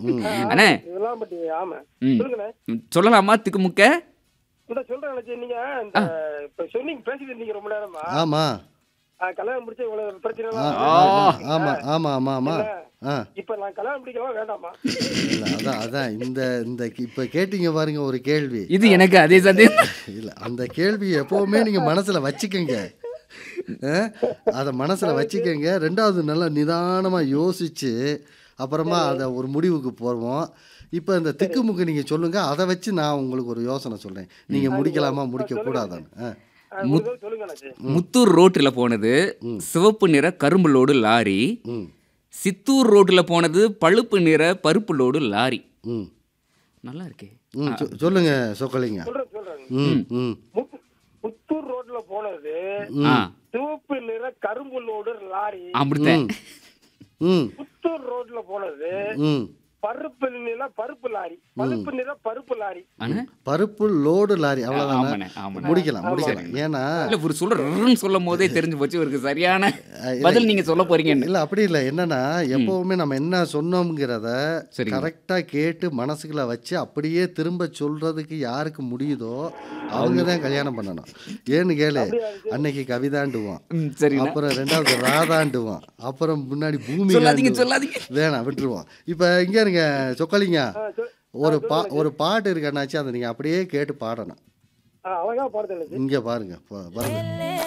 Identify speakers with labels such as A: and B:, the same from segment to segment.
A: அண்ணே
B: இதெல்லாம் பத்தி ஆமா
A: ம்.
B: சொல்லுங்கண்ணே
A: ம், சொல்லலாமா திக்குமுக்க
B: இந்த சொல்றேன் நினைச்சு நீங்க இந்த இப்ப சொன்னீங்க பேசிட்டு இருந்தீங்க ரொம்ப நேரமா
C: ஆமா
B: ஆ, கல்யாணம் முடிச்ச இவ்வளவு பிரச்சனை
C: ஆ,
B: எல்லாம்
C: ஆ, ஆமா ஆமா ஆமா ஆமா ஆ
B: இப்ப நான் கல்யாணம் முடிக்கலாம் வேண்டாமா
C: இல்ல அதான் அதான் இந்த இந்த இப்ப கேட்டீங்க பாருங்க ஒரு கேள்வி
A: இது எனக்கு அதே சந்தேகம்
C: இல்ல அந்த கேள்வி எப்பவுமே நீங்க மனசுல வச்சுக்கோங்க அஹ், அதை மனசுல வச்சுக்கோங்க ரெண்டாவது நல்லா நிதானமா யோசிச்சு அப்புறமா அதை ஒரு முடிவுக்கு போவோம் இப்போ இந்த திக்குமுக்கு நீங்க சொல்லுங்க அதை வச்சு நான் உங்களுக்கு ஒரு யோசனை சொல்றேன் நீங்க முடிக்கலாமா முடிக்க கூடாதான்னு ஆ.
B: ஆ, உங்களுக்கு சொல்லுங்க அண்ணாச்சி
A: முத்தூர் ரோட்டில் போனது சிவப்பு நிற கரும்பு லோடு லாரி
C: ம்
A: சித்தூர் ரோட்டில் போனது பழுப்பு நிற பருப்பு லோடு லாரி
C: ம்
A: நல்லா இருக்கே
C: ம் சொ- சொல்லுங்க சொக்கலிங்க
B: சொல்றேன் சொல்றேன்
C: ம் ம்
B: முத்து- புத்தூர் ரோட்ல போனது
A: ஆ
B: சிவப்பு நிற கரும்பு லோடு லாரி
A: அப்படித்தான்
C: ம்
B: புத்தூர் ரோட்ல போனது
C: ம்
B: பருப்பு நிற பருப்பு லாரி பருப்பு நிற பருப்பு லாரி
A: அண்ணே
C: பருப்பு லோடு லாரி அவ்வளோதானே
A: ஆமாண்ணே ஆமாண்ணே
C: முடிக்கலாம் முடிக்கலாம் ஏன்னா
A: இல்ல ஒரு சொல்ற சொல்லும் போதே தெரிஞ்சு போச்சு இவருக்கு சரியான பதில் நீங்க சொல்ல போறீங்கன்னு
C: இல்லை அப்படி இல்லை என்னன்னா எப்பவுமே நம்ம என்ன சொன்னோம்ங்கிறத
A: சரிங்க.
C: கரெக்டாக கேட்டு மனசுக்குள்ள வச்சு அப்படியே திரும்ப சொல்றதுக்கு யாருக்கு முடியுதோ அவங்க தான் கல்யாணம் பண்ணணும் ஏன்னு கேளு அன்னைக்கு கவிதாண்டுவான்
A: ம், சரிண்ணா
C: அப்புறம் ரெண்டாவது ராதாண்டுவான் அப்புறம் முன்னாடி பூமி
A: சொல்லாதீங்க சொல்லாதீங்க
C: வேணாம் விட்டுருவோம் இப்போ இங்கே இருங்க சொக்கலிங்க
B: ஆ, சொல்-
C: ஒரு பா ஒரு பாட்டு இருக்கண்ணாச்சு அதை நீங்கள் அப்படியே கேட்டு பாடணும்
B: ஆ, அழகா பாடுது அண்ணாச்சி
C: இங்கே பாருங்க பா- பாருங்க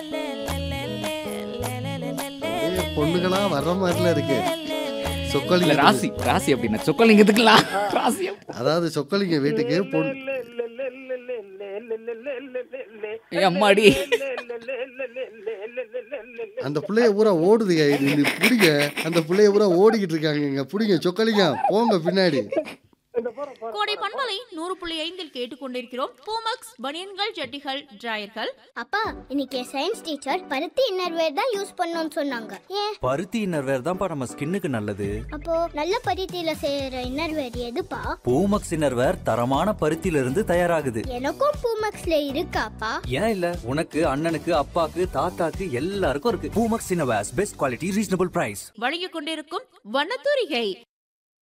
C: ஏய், பொண்ணுங்களா வர்ற மாதிரில இருக்கு
A: இல்ல
C: சொக்கலிங்க
A: ராசி ராசி அப்படின்னா சொக்கலிங்கத்துக்குலாம் ராசி
C: அதாவது சொக்கலிங்க வீட்டுக்கு பொண்ணு
B: இல்ல, இல்ல, இல்ல, இல்ல, இல்ல, இல்ல, இல்ல, இல்ல, இல்ல, இல்ல, இல்ல, இல்ல.
A: ஏய், அம்மாடி
B: இல்ல, இல்ல, இல்ல, இல்ல, இல்ல, இல்ல, இல்ல, இல்ல, இல்ல, இல்ல, இல்ல.
C: அந்த பிள்ளைய பூரா ஓடுதுங்க இது பிடிங்க அந்த பிள்ளைய பூரா ஓடிக்கிட்டு இருக்காங்க பிடிங்க சொக்கலிங்க போங்க பின்னாடி
B: இந்த போற போற
D: கோடை பண்பலை நூறு புள்ளி ஐந்தில் கேட்டுக்கொண்டிருக்கிறோம் பூமக்ஸ் பனியன்கள் ஜட்டிகள் டிராயர்கள்
E: அப்பா இன்னைக்கு சயின்ஸ் டீச்சர் பருத்தி இன்னர்வேர் தான் யூஸ் பண்ணணும்னு சொன்னாங்க ஏன்
F: பருத்தி இன்னர்வேர் தான்ப்பா நம்ம ஸ்கின்னுக்கு நல்லது
E: அப்போ நல்ல பருத்தியில செய்யற இன்னர்வேர் எதுப்பா
F: பூமக்ஸ் இன்னர்வேர் தரமான பருத்தியில இருந்து தயாராகுது
E: எனக்கும் பூமக்ஸ்ல இருக்காப்பா
F: ஏன் இல்ல உனக்கு அண்ணனுக்கு அப்பாக்கு தாத்தாக்கு எல்லாருக்கும் இருக்கு Poomex innerwears best quality reasonable price
D: வழங்கிக் கொண்டிருக்கும் வண்ணத்தூரிகை